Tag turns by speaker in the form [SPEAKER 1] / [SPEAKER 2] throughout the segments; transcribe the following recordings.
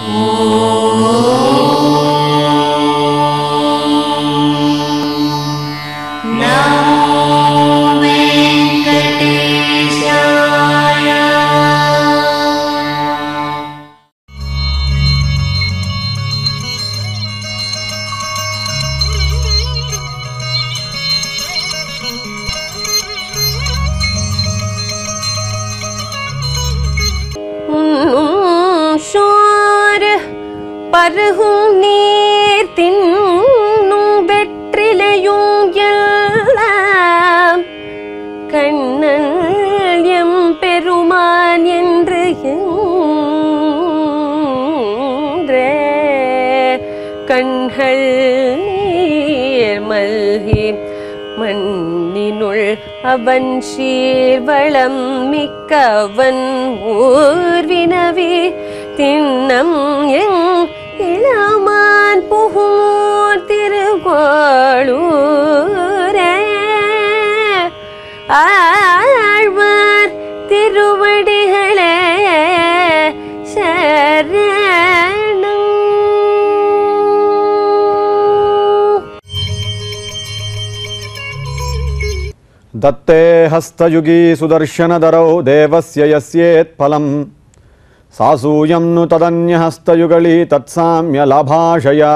[SPEAKER 1] உண்ணும் சோறு பருகும் நீர் தின்னும் வெற்றிலையும் எல்லாம் கண்ணன் எம் பெருமான் என்று என்றே கண்கள் நீர் மல்கி மண்ணினுள் அவன் சீர்வளம் மிக்கவன் ஊர்வினவி திண்ணம் எங் இளமான் புகூர் திருகோளூரே ஆழ்வார் திருவடிகளே சரணம்
[SPEAKER 2] दत्ते हस्तयुगी सुदर्शनधरौ देवस्य यस्येत्फलम् सासूयं नु तदन्यहस्तयुगली तत्साम्यलाभाषया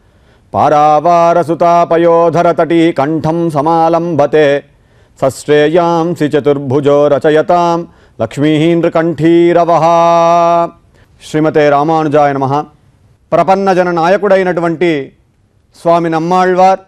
[SPEAKER 2] पारावारसुतापयोधरतटी कण्ठं समालम्बते सश्रेयांसि चतुर्भुजो रचयतां లక్ష్మీంద్రకంఠీరవహ శ్రీమతే రామానుజాయ నమ ప్రపన్నజన నాయకుడైనటువంటి స్వామి నమ్మాళ్వార్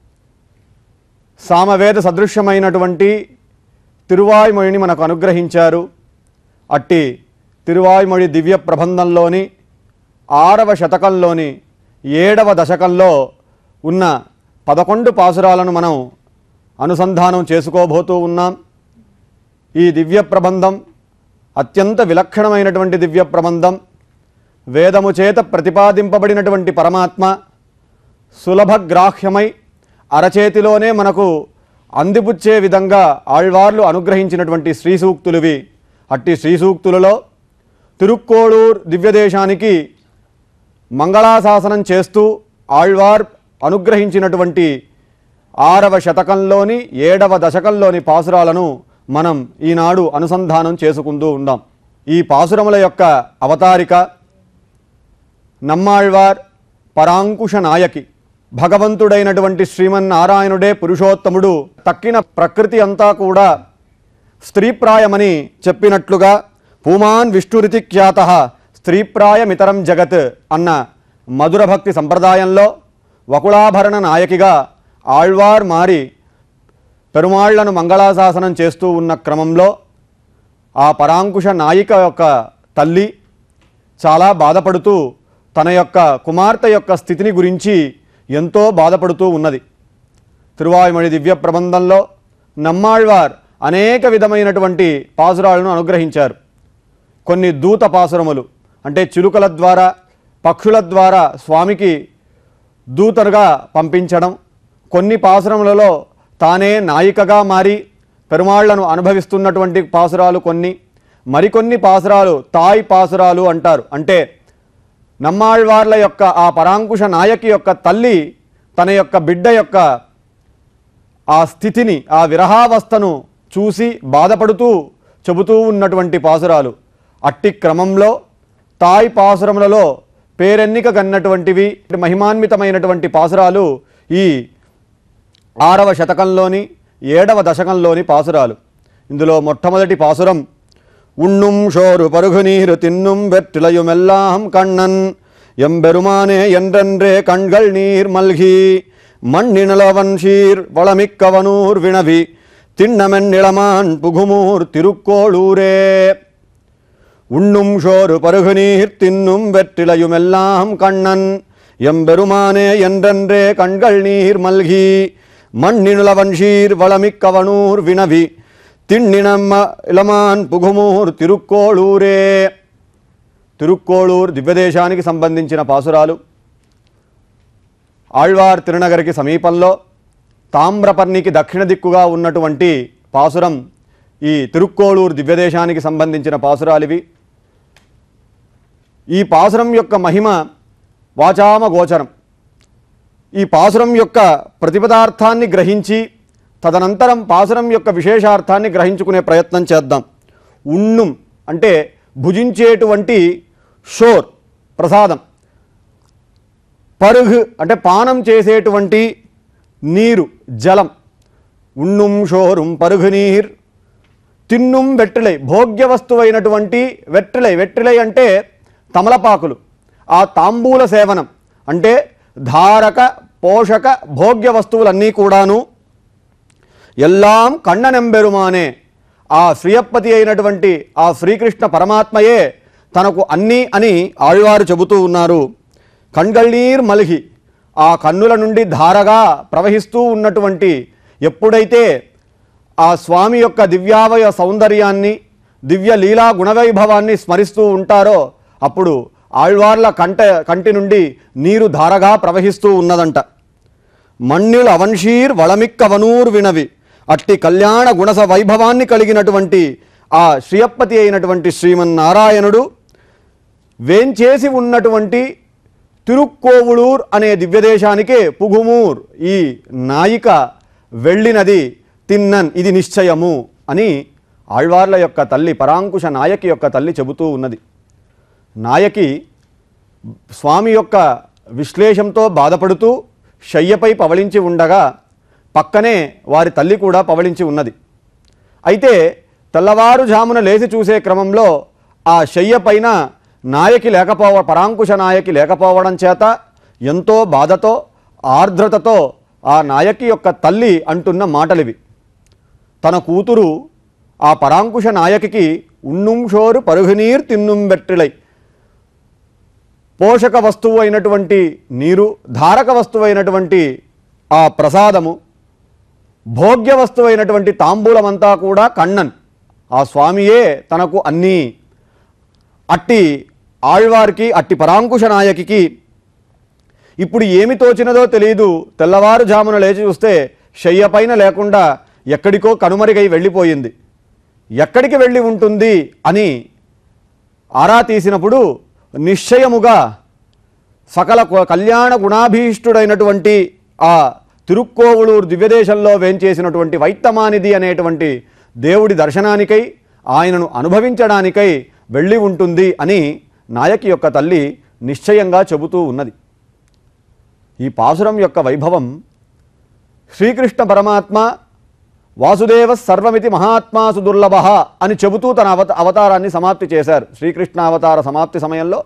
[SPEAKER 2] సామవేద సదృశ్యమైనటువంటి తిరువాయ్మొழிని మనకు అనుగ్రహించారు అట్టి తిరువాయ్మొഴి దివ్య ప్రబంధంలోని ఆరవ శతకంలోని ఏడవ దశకంలో ఉన్న పదకొండు పాసురాలను మనం అనుసంధానం చేసుకోబోతూ ఉన్నాం ఈ దివ్య ప్రబంధం అత్యంత విలక్షణమైనటువంటి దివ్య ప్రబంధం వేదము చేత ప్రతిపాదింపబడినటువంటి పరమాత్మ సులభగ్రాహ్యమై అరచేతిలోనే మనకు అందిపుచ్చే విధంగా ఆళ్వార్లు అనుగ్రహించినటువంటి శ్రీ సూక్తులువి అట్టి శ్రీ సూక్తులలో తిరుక్కోడూర్ దివ్యదేశానికి మంగళాశాసనం చేస్తూ ఆళ్వార్ అనుగ్రహించినటువంటి ఆరవ శతకంలోని ఏడవ దశకంలోని పాసురాలను మనం ఈనాడు అనుసంధానం చేసుకుంటూ ఉందాం ఈ పాసురముల యొక్క అవతారిక నమ్మాళ్వార్ పరాంకుశ నాయకి భగవంతుడైనటువంటి శ్రీమన్నారాయణుడే పురుషోత్తముడు తక్కిన ప్రకృతి అంతా కూడా స్త్రీప్రాయమని చెప్పినట్లుగా పూమాన్ విష్ణురితి ఖ్యాత స్త్రీప్రాయమితరం జగత్ అన్న మధుర భక్తి సంప్రదాయంలో వకుళాభరణ నాయకిగా ఆళ్వార్ మారి పెరుమాళ్లను మంగళాశాసనం చేస్తూ ఉన్న క్రమంలో ఆ పరాంకుశ నాయిక యొక్క తల్లి చాలా బాధపడుతూ తన యొక్క కుమార్తె యొక్క స్థితిని గురించి ఎంతో బాధపడుతూ ఉన్నది తిరువాయుమణి దివ్య ప్రబంధంలో నమ్మాళ్వార్ అనేక విధమైనటువంటి పాసురాలను అనుగ్రహించారు కొన్ని దూత పాసురములు అంటే చిలుకల ద్వారా పక్షుల ద్వారా స్వామికి దూతరుగా పంపించడం కొన్ని పాసురములలో తానే నాయికగా మారి పెరుమాళ్లను అనుభవిస్తున్నటువంటి పాసురాలు కొన్ని మరికొన్ని పాసురాలు తాయ్ పాసురాలు అంటారు అంటే నమ్మాళ్వార్ల యొక్క ఆ పరాంకుశ నాయకి యొక్క తల్లి తన యొక్క బిడ్డ యొక్క ఆ స్థితిని ఆ విరహావస్థను చూసి బాధపడుతూ చెబుతూ ఉన్నటువంటి పాసురాలు అట్టి క్రమంలో తాయ్ పాసురములలో పేరెన్నిక కన్నటువంటివి మహిమాన్వితమైనటువంటి పాసురాలు ఈ ఆరవ శతకంలోని ఏడవ దశకంలోని పాసురాలు ఇందులో మొట్టమొదటి పాసురం உண்ணும் ஷோறு பருகு நீரு தின்னும் வெற்றிலையுமெல்லாம் கண்ணன் எம்பெருமானே என்றென்றே கண்கள் நீர் மல்கி மண்ணினளவன் சீர் வளமிக்கவனூர் வினவி திண்ணமென் இளமான் புகுமூர் திருக்கோளூரே உண்ணும் ஷோறு பருகு நீர் தின்னும் வெற்றிலையுமெல்லாம் கண்ணன் எம்பெருமானே என்றென்றே கண்கள் நீர் மல்கி மண்ணினுளவன் சீர் வளமிக்கவனூர் வினவி తిన్నినమ్మ ఇలమాన్ పుగుమూర్ తిరుక్కోళూరే తిరుక్కోళూర్ దివ్యదేశానికి సంబంధించిన పాసురాలు ఆళ్వార్ తిరునగరికి సమీపంలో తామ్రపర్ణికి దక్షిణ దిక్కుగా ఉన్నటువంటి పాసురం ఈ తిరుక్కోళూరు దివ్యదేశానికి సంబంధించిన పాసురాలివి ఈ పాసురం యొక్క మహిమ వాచామ గోచరం ఈ పాసురం యొక్క ప్రతిపదార్థాన్ని గ్రహించి తదనంతరం పాసురం యొక్క విశేషార్థాన్ని గ్రహించుకునే ప్రయత్నం చేద్దాం ఉన్నుం అంటే భుజించేటువంటి షోర్ ప్రసాదం పరుగు అంటే పానం చేసేటువంటి నీరు జలం ఉన్నుం షోరుం పరుగు నీర్ తిన్నుం వెట్టిలై భోగ్య వస్తువైనటువంటి వెట్టిలై వెట్టిలై అంటే తమలపాకులు ఆ తాంబూల సేవనం అంటే ధారక పోషక భోగ్య వస్తువులన్నీ కూడాను ఎల్లాం కన్ననెంబెరుమానే ఆ శ్రీయప్పతి అయినటువంటి ఆ శ్రీకృష్ణ పరమాత్మయే తనకు అన్నీ అని ఆళ్వారు చెబుతూ ఉన్నారు కణ్గళ్ళీర్ మలిహి ఆ కన్నుల నుండి ధారగా ప్రవహిస్తూ ఉన్నటువంటి ఎప్పుడైతే ఆ స్వామి యొక్క దివ్యావయ సౌందర్యాన్ని దివ్య లీలా గుణవైభవాన్ని స్మరిస్తూ ఉంటారో అప్పుడు ఆళ్వార్ల కంట కంటి నుండి నీరు ధారగా ప్రవహిస్తూ ఉన్నదంట మణ్యుల అవంశీర్ వళమిక్కవనూర్ వినవి అట్టి కళ్యాణ గుణస వైభవాన్ని కలిగినటువంటి ఆ శ్రీయప్పతి అయినటువంటి శ్రీమన్నారాయణుడు వేంచేసి ఉన్నటువంటి తిరుక్కోవుళూర్ అనే దివ్యదేశానికే పుగుమూర్ ఈ నాయిక వెళ్ళినది తిన్నన్ ఇది నిశ్చయము అని ఆళ్వార్ల యొక్క తల్లి పరాంకుశ నాయకి యొక్క తల్లి చెబుతూ ఉన్నది నాయకి స్వామి యొక్క విశ్లేషంతో బాధపడుతూ శయ్యపై పవళించి ఉండగా పక్కనే వారి తల్లి కూడా పవళించి ఉన్నది అయితే తెల్లవారుజామున లేచి చూసే క్రమంలో ఆ శయ్య పైన నాయకి లేకపోవ పరాంకుశ నాయకి లేకపోవడం చేత ఎంతో బాధతో ఆర్ద్రతతో ఆ నాయకి యొక్క తల్లి అంటున్న మాటలివి తన కూతురు ఆ పరాంకుశ నాయకికి ఉన్నుంషోరు పరుగునీర్ తిన్నుం బెట్టిలై పోషక వస్తువు అయినటువంటి నీరు ధారక వస్తువు అయినటువంటి ఆ ప్రసాదము భోగ్య వస్తువు అయినటువంటి తాంబూలమంతా కూడా కണ്ണన్ ఆ స్వామియే తనకు అన్నీ అట్టి ఆళ్వారికి అట్టి పరాంకుశ నాయకికి ఇప్పుడు ఏమి తోచినదో తెలియదు తెల్లవారుజామున లేచి చూస్తే శయ్య పైన లేకుండా ఎక్కడికో కనుమరుగై వెళ్ళిపోయింది ఎక్కడికి వెళ్ళి ఉంటుంది అని ఆరా తీసినప్పుడు నిశ్చయముగా సకల కు- కళ్యాణ గుణాభీష్టుడైనటువంటి ఆ తిరుక్కోవులూరు దివ్యదేశంలో వేంచేసినటువంటి వైత్తమానిది అనేటువంటి దేవుడి దర్శనానికై ఆయనను అనుభవించడానికై వెళ్ళి ఉంటుంది అని నాయకి యొక్క తల్లి నిశ్చయంగా చెబుతూ ఉన్నది ఈ పాసురం యొక్క వైభవం శ్రీకృష్ణ పరమాత్మ వాసుదేవ సర్వమితి మహాత్మాసు దుర్లభ అని చెబుతూ తన అవత అవతారాన్ని సమాప్తి చేశారు శ్రీకృష్ణ అవతార సమాప్తి సమయంలో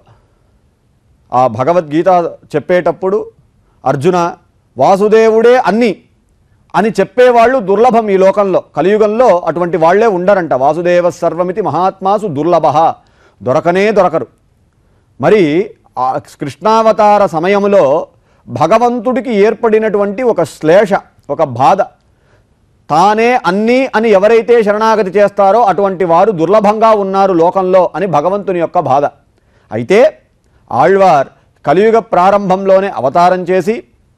[SPEAKER 2] ఆ భగవద్గీత చెప్పేటప్పుడు అర్జున వాసుదేవుడే అన్ని అని చెప్పేవాళ్ళు దుర్లభం ఈ లోకంలో కలియుగంలో అటువంటి వాళ్ళే ఉండరంట వాసుదేవ సర్వమితి మహాత్మాసు దుర్లభ దొరకనే దొరకరు మరి ఆ కృష్ణావతార సమయంలో భగవంతుడికి ఏర్పడినటువంటి ఒక శ్లేష ఒక బాధ తానే అన్నీ అని ఎవరైతే శరణాగతి చేస్తారో అటువంటి వారు దుర్లభంగా ఉన్నారు లోకంలో అని భగవంతుని యొక్క బాధ అయితే ఆళ్వార్ కలియుగ ప్రారంభంలోనే అవతారం చేసి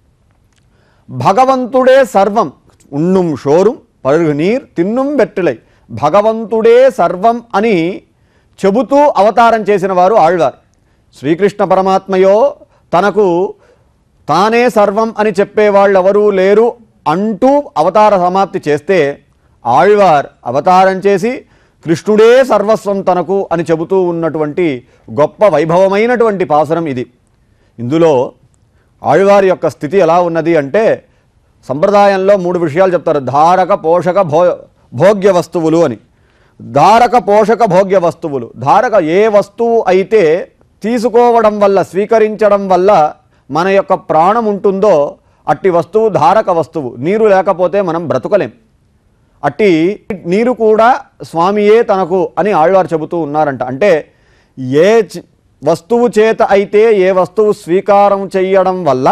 [SPEAKER 2] భగవంతుడే సర్వం ఉన్నుం షోరుం పరుగు నీర్ తిన్నుం బెట్టిలై భగవంతుడే సర్వం అని చెబుతూ అవతారం చేసిన వారు ఆళ్వార్ శ్రీకృష్ణ పరమాత్మయో తనకు తానే సర్వం అని చెప్పేవాళ్ళు ఎవరూ లేరు అంటూ అవతార సమాప్తి చేస్తే ఆళ్వార్ అవతారం చేసి కృష్ణుడే సర్వస్వం తనకు అని చెబుతూ ఉన్నటువంటి గొప్ప వైభవమైనటువంటి పాసరం ఇది ఇందులో ఆళ్వారి యొక్క స్థితి ఎలా ఉన్నది అంటే సంప్రదాయంలో మూడు విషయాలు చెప్తారు ధారక పోషక భో భోగ్య వస్తువులు అని ధారక పోషక భోగ్య వస్తువులు ధారక ఏ వస్తువు అయితే తీసుకోవడం వల్ల స్వీకరించడం వల్ల మన యొక్క ప్రాణం ఉంటుందో అట్టి వస్తువు ధారక వస్తువు నీరు లేకపోతే మనం బ్రతకలేం అట్టి నీరు కూడా స్వామియే తనకు అని ఆళ్వారు చెబుతూ ఉన్నారంట అంటే ఏ చ- వస్తువు చేత అయితే ఏ వస్తువు స్వీకారం చెయ్యడం వల్ల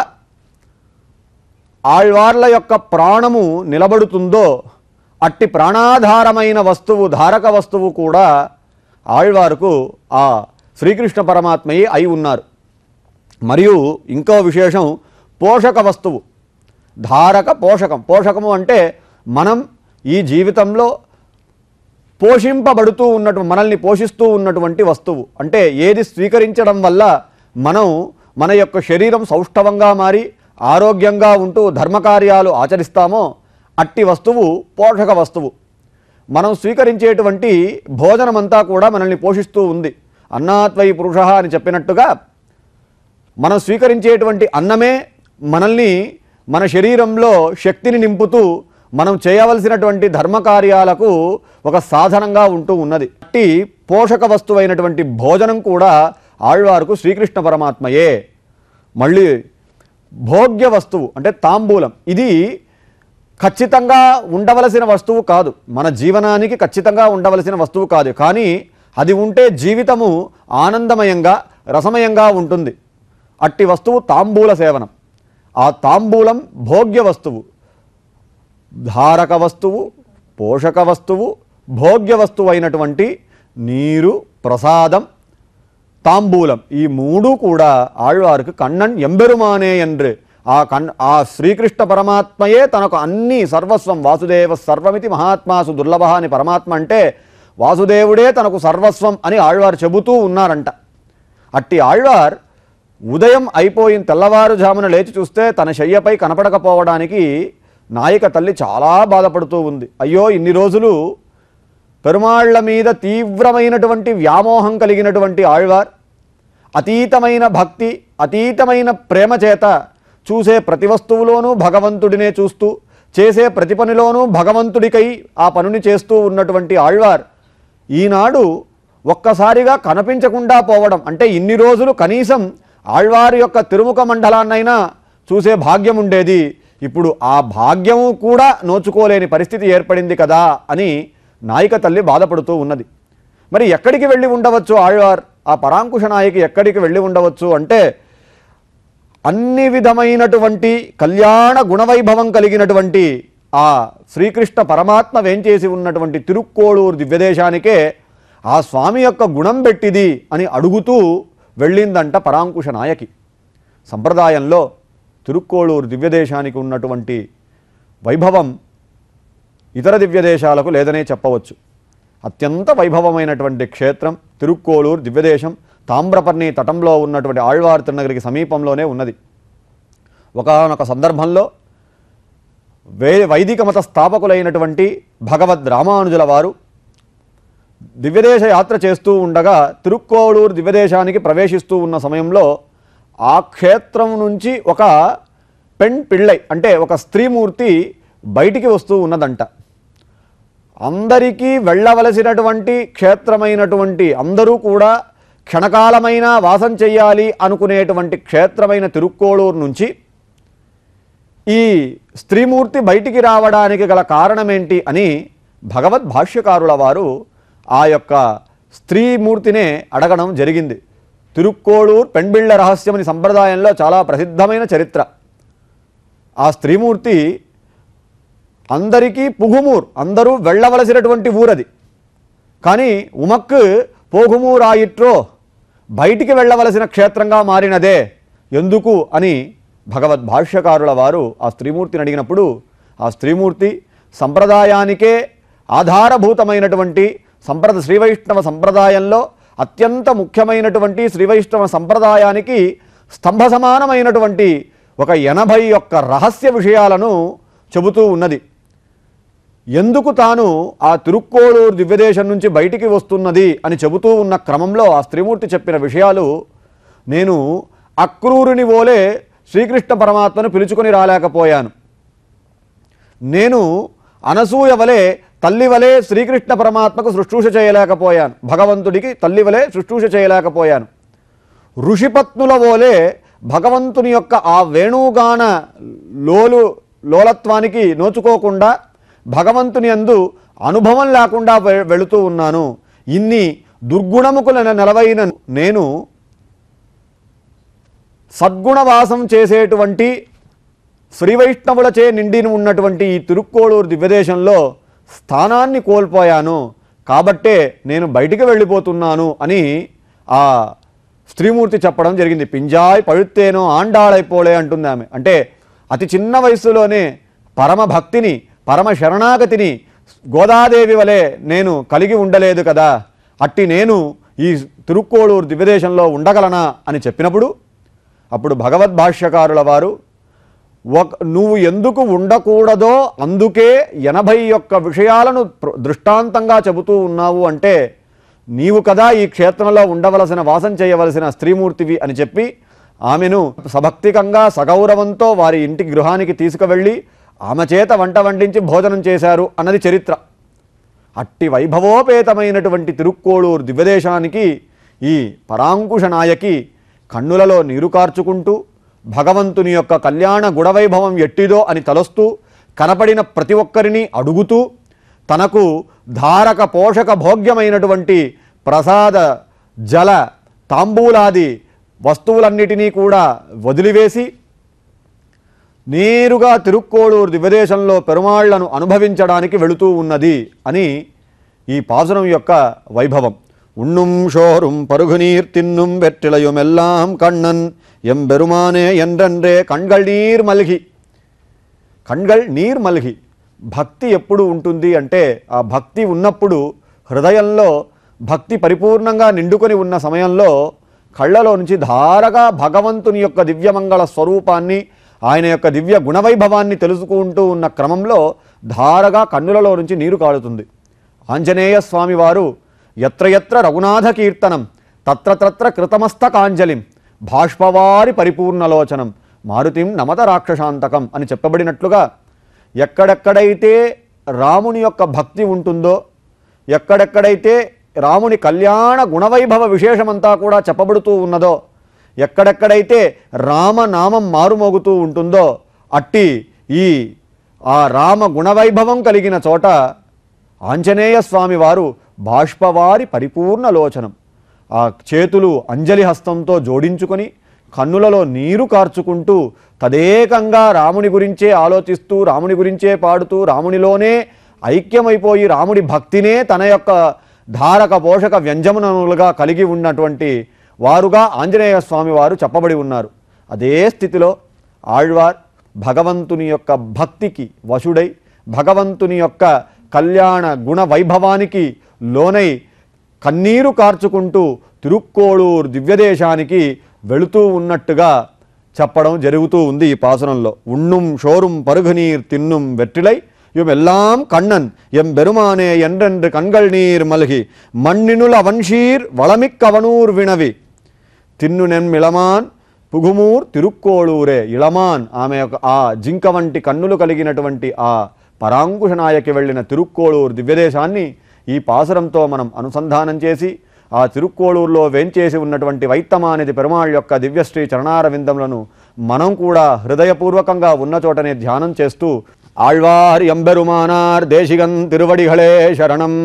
[SPEAKER 2] ఆళ్వార్ల యొక్క ప్రాణము నిలబడుతుందో అట్టి ప్రాణాధారమైన వస్తువు ధారక వస్తువు కూడా ఆళ్వారుకు ఆ శ్రీకృష్ణ పరమాత్మయే అయి ఉన్నారు మరియు ఇంకో విశేషం పోషక వస్తువు ధారక పోషకం పోషకము అంటే మనం ఈ జీవితంలో పోషింపబడుతూ ఉన్నటు మనల్ని పోషిస్తూ ఉన్నటువంటి వస్తువు అంటే ఏది స్వీకరించడం వల్ల మనం మన యొక్క శరీరం సౌష్ఠవంగా మారి ఆరోగ్యంగా ఉంటూ ధర్మకార్యాలు ఆచరిస్తామో అట్టి వస్తువు పోషక వస్తువు మనం స్వీకరించేటువంటి భోజనమంతా కూడా మనల్ని పోషిస్తూ ఉంది అన్నాత్వై పురుష అని చెప్పినట్టుగా మనం స్వీకరించేటువంటి అన్నమే మనల్ని మన శరీరంలో శక్తిని నింపుతూ మనం చేయవలసినటువంటి ధర్మకార్యాలకు ఒక సాధనంగా ఉంటూ ఉన్నది అట్టి పోషక వస్తువైనటువంటి భోజనం కూడా ఆళ్వారుకు శ్రీకృష్ణ పరమాత్మయే మళ్ళీ భోగ్య వస్తువు అంటే తాంబూలం ఇది ఖచ్చితంగా ఉండవలసిన వస్తువు కాదు మన జీవనానికి ఖచ్చితంగా ఉండవలసిన వస్తువు కాదు కానీ అది ఉంటే జీవితము ఆనందమయంగా రసమయంగా ఉంటుంది అట్టి వస్తువు తాంబూల సేవనం ఆ తాంబూలం భోగ్య వస్తువు ధారక వస్తువు పోషక వస్తువు భోగ్య వస్తువు అయినటువంటి నీరు ప్రసాదం తాంబూలం ఈ మూడు కూడా ఆళ్వాருக்கு కண்ணన్ ఎంబెరుమానే என்று ఆ కన్ ఆ శ్రీకృష్ణ పరమాత్మయే తనకు అన్ని సర్వస్వం వాసుదేవ సర్వమితి మహాత్మాసు దుర్లభ అని పరమాత్మ అంటే వాసుదేవుడే తనకు సర్వస్వం అని ఆళ్వారు చెబుతూ ఉన్నారంట అట్టి ఆళ్వార్ ఉదయం అయిపోయిన తెల్లవారుజామున లేచి చూస్తే తన శయ్యపై కనపడకపోవడానికి నాయిక తల్లి చాలా బాధపడుతూ ఉంది అయ్యో ఇన్ని రోజులు పెరుమాళ్ల మీద తీవ్రమైనటువంటి వ్యామోహం కలిగినటువంటి ఆళ్వార్ అతీతమైన భక్తి అతీతమైన ప్రేమ చేత చూసే ప్రతి వస్తువులోనూ భగవంతుడినే చూస్తూ చేసే ప్రతి పనిలోనూ భగవంతుడికై ఆ పనుని చేస్తూ ఉన్నటువంటి ఆళ్వార్ ఈనాడు ఒక్కసారిగా కనిపించకుండా పోవడం అంటే ఇన్ని రోజులు కనీసం ఆళ్వారి యొక్క తిరుముఖ మండలాన్నైనా చూసే భాగ్యం ఉండేది ఇప్పుడు ఆ భాగ్యము కూడా నోచుకోలేని పరిస్థితి ఏర్పడింది కదా అని నాయిక తల్లి బాధపడుతూ ఉన్నది మరి ఎక్కడికి వెళ్ళి ఉండవచ్చు ఆళ్వార్ ఆ పరాంకుశ నాయకి ఎక్కడికి వెళ్ళి ఉండవచ్చు అంటే అన్ని విధమైనటువంటి కళ్యాణ గుణవైభవం కలిగినటువంటి ఆ శ్రీకృష్ణ పరమాత్మ వేంచేసి ఉన్నటువంటి తిరుక్కోళూరు దివ్యదేశానికే ఆ స్వామి యొక్క గుణం పెట్టిది అని అడుగుతూ వెళ్ళిందంట పరాంకుశ నాయకి సంప్రదాయంలో తిరుక్కోళూరు దివ్యదేశానికి ఉన్నటువంటి వైభవం ఇతర దివ్యదేశాలకు లేదనే చెప్పవచ్చు అత్యంత వైభవమైనటువంటి క్షేత్రం తిరుక్కోళూరు దివ్యదేశం తామ్రపర్ణి తటంలో ఉన్నటువంటి ఆళ్వార్ తిరునగరికి సమీపంలోనే ఉన్నది ఒకనొక సందర్భంలో వే వైదిక మత స్థాపకులైనటువంటి భగవద్ రామానుజుల వారు దివ్యదేశ యాత్ర చేస్తూ ఉండగా తిరుక్కోళూరు దివ్యదేశానికి ప్రవేశిస్తూ ఉన్న సమయంలో ఆ క్షేత్రం నుంచి ఒక పెణ్ పిళ్ళై అంటే ఒక స్త్రీమూర్తి బయటికి వస్తూ ఉన్నదంట అందరికీ వెళ్ళవలసినటువంటి క్షేత్రమైనటువంటి అందరూ కూడా క్షణకాలమైన వాసం చెయ్యాలి అనుకునేటువంటి క్షేత్రమైన తిరుక్కోళూరు నుంచి ఈ స్త్రీమూర్తి బయటికి రావడానికి గల కారణమేంటి అని భగవద్ భాష్యకారుల వారు ఆ యొక్క స్త్రీమూర్తినే అడగడం జరిగింది తిరుక్కోళూరు పెంబిళ్ళ రహస్యమని సంప్రదాయంలో చాలా ప్రసిద్ధమైన చరిత్ర ఆ స్త్రీమూర్తి అందరికీ పుగుమూర్ అందరూ వెళ్ళవలసినటువంటి ఊరది కానీ ఉమక్కు పోగుమూరాయిట్రో బయటికి వెళ్ళవలసిన క్షేత్రంగా మారినదే ఎందుకు అని భగవద్ భాష్యకారుల వారు ఆ స్త్రీమూర్తిని అడిగినప్పుడు ఆ స్త్రీమూర్తి సంప్రదాయానికే ఆధారభూతమైనటువంటి సంప్రద శ్రీవైష్ణవ సంప్రదాయంలో అత్యంత ముఖ్యమైనటువంటి శ్రీవైష్ణవ సంప్రదాయానికి స్తంభ సమానమైనటువంటి ఒక ఎనభై యొక్క రహస్య విషయాలను చెబుతూ ఉన్నది ఎందుకు తాను ఆ తిరుక్కోళూరు దివ్యదేశం నుంచి బయటికి వస్తున్నది అని చెబుతూ ఉన్న క్రమంలో ఆ స్త్రీమూర్తి చెప్పిన విషయాలు నేను అక్రూరుని ఓలే శ్రీకృష్ణ పరమాత్మను పిలుచుకొని రాలేకపోయాను నేను అనసూయ వలె తల్లి వలె శ్రీకృష్ణ పరమాత్మకు శుశ్రూష చేయలేకపోయాను భగవంతుడికి తల్లి వలె శుశ్రూష చేయలేకపోయాను ఋషిపత్నుల వోలే భగవంతుని యొక్క ఆ వేణుగాన లోలు లోలత్వానికి నోచుకోకుండా భగవంతుని అందు అనుభవం లేకుండా వె- వెళుతూ ఉన్నాను ఇన్ని దుర్గుణముకుల నెలవైన నేను సద్గుణవాసం చేసేటువంటి శ్రీవైష్ణవులచే నిండి ఉన్నటువంటి ఈ తిరుక్కోళూరు దివ్యదేశంలో స్థానాన్ని కోల్పోయాను కాబట్టే నేను బయటికి వెళ్ళిపోతున్నాను అని ఆ స్త్రీమూర్తి చెప్పడం జరిగింది పింజాయ్ పഴുత్తేనో ఆండాళైపోలే అంటుంది ఆమె అంటే అతి చిన్న వయసులోనే పరమ భక్తిని పరమ శరణాగతిని గోదాదేవి వలె నేను కలిగి ఉండలేదు కదా అట్టి నేను ఈ తిరుక్కోళూరు దివ్యదేశంలో ఉండగలనా అని చెప్పినప్పుడు అప్పుడు భగవద్భాష్యకారుల వారు ఒక నువ్వు ఎందుకు ఉండకూడదో అందుకే ఎనభై యొక్క విషయాలను ప్ర- దృష్టాంతంగా చెబుతూ ఉన్నావు అంటే నీవు కదా ఈ క్షేత్రంలో ఉండవలసిన వాసం చేయవలసిన స్త్రీమూర్తివి అని చెప్పి ఆమెను సభక్తికంగా సగౌరవంతో వారి ఇంటి గృహానికి తీసుకువెళ్ళి ఆమె చేత వంట వండించి భోజనం చేశారు అన్నది చరిత్ర అట్టి వైభవోపేతమైనటువంటి తిరుక్కోళూరు దివ్యదేశానికి ఈ పరాంకుశ నాయకి కన్నులలో నీరు కార్చుకుంటూ భగవంతుని యొక్క కళ్యాణ గుణవైభవం ఎట్టిదో అని తలస్తూ కనపడిన ప్రతి ఒక్కరిని అడుగుతూ తనకు ధారక పోషక భోగ్యమైనటువంటి ప్రసాద జల తాంబూలాది వస్తువులన్నిటినీ కూడా వదిలివేసి నేరుగా తిరుక్కోళూరు దివ్యదేశంలో పెరుమాళ్లను అనుభవించడానికి వెళుతూ ఉన్నది అని ఈ పాసురం యొక్క వైభవం ఉన్నుం షోరుం పరుగునీర్ తిన్నుం వెట్టిలయుమెల్లాం కണ്ണన్ ఎం బెరుమానే ఎండ్రండ్రే కణ్గళ్ నీర్ మల్గి కణ్గళ్ నీర్ మల్గి భక్తి ఎప్పుడు ఉంటుంది అంటే ఆ భక్తి ఉన్నప్పుడు హృదయంలో భక్తి పరిపూర్ణంగా నిండుకొని ఉన్న సమయంలో కళ్ళలో నుంచి ధారగా భగవంతుని యొక్క దివ్యమంగళ స్వరూపాన్ని ఆయన యొక్క దివ్య గుణవైభవాన్ని తెలుసుకుంటూ ఉన్న క్రమంలో ధారగా కన్నులలో నుంచి నీరు కారుతుంది ఆంజనేయ స్వామి వారు ఎత్ర ఎత్ర రఘునాథ కీర్తనం తత్ర తత్ర కృతమస్తకాంజలిం బాష్పవారి పరిపూర్ణలోచనం మారుతిం నమత రాక్షసాంతకం అని చెప్పబడినట్లుగా ఎక్కడెక్కడైతే రాముని యొక్క భక్తి ఉంటుందో ఎక్కడెక్కడైతే రాముని కళ్యాణ గుణవైభవ విశేషమంతా కూడా చెప్పబడుతూ ఉన్నదో ఎక్కడెక్కడైతే రామనామం మారుమోగుతూ ఉంటుందో అట్టి ఈ ఆ రామ గుణవైభవం కలిగిన చోట ఆంజనేయ స్వామి వారు బాష్పవారి పరిపూర్ణ లోచనం ఆ చేతులు అంజలి హస్తంతో జోడించుకొని కన్నులలో నీరు కార్చుకుంటూ తదేకంగా రాముని గురించే ఆలోచిస్తూ రాముని గురించే పాడుతూ రామునిలోనే ఐక్యమైపోయి రాముడి భక్తినే తన యొక్క ధారక పోషక వ్యంజమునలుగా కలిగి ఉన్నటువంటి వారుగా ఆంజనేయ స్వామి వారు చెప్పబడి ఉన్నారు అదే స్థితిలో ఆళ్వార్ భగవంతుని యొక్క భక్తికి వశుడై భగవంతుని యొక్క కళ్యాణ గుణ వైభవానికి లోనై కన్నీరు కార్చుకుంటూ తిరుక్కోళూరు దివ్యదేశానికి వెళుతూ ఉన్నట్టుగా చెప్పడం జరుగుతూ ఉంది ఈ పాసురంలో ఉన్నుం షోరుం పరుగునీర్ తిన్నుం వెట్టిలై ఇవెల్లాం కண்ணన్ ఎం బెరుమానే ఎండ్రెండ్రు కண்கள் நீர் மல்கி மண்ணினுள் அவன்ஷீர் வளமிக்கவனூர் வினவி తిన్నునెన్ ఇళమాన్ పుగుమూర్ తిరుక్కోళూరే ఇళమాన్ ఆమె యొక్క ఆ జింక వంటి కన్నులు కలిగినటువంటి ఆ పరాంకుశ నాయకి వెళ్ళిన తిరుక్కోళూరు దివ్యదేశాన్ని ఈ పాసురంతో మనం అనుసంధానం చేసి ఆ తిరుక్కోళూరులో వేంచేసి ఉన్నటువంటి వైత్తమానిది పెరుమాళ్ యొక్క దివ్యశ్రీ చరణారవిందములను మనం కూడా హృదయపూర్వకంగా ఉన్న చోటనే ధ్యానం చేస్తూ ఆళ్వార్ ఎంబెరుమానార్ దేశిగన్ తిరువడిகளே శరణం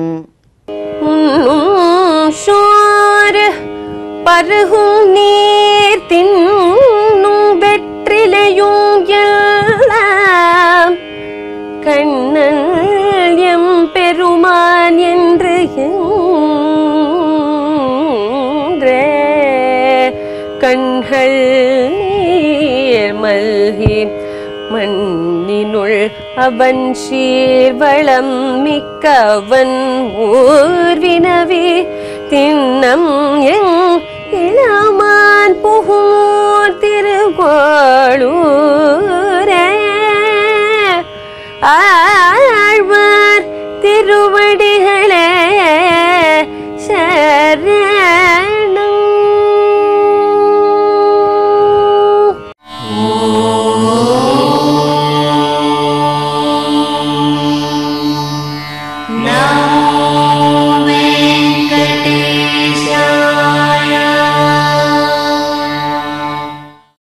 [SPEAKER 1] உண்ணும் சோறு பருகும் நீர் தின்னும் வெற்றிலையும் எல்லாம் கண்ணன் எம் பெருமான் என்று என்றே கண்கள் நீர் மல்கி மண்ணினுள் அவன் சீர்வளம் மிக்கவன் ஊர்வினவி தின்னம் எங் இளமா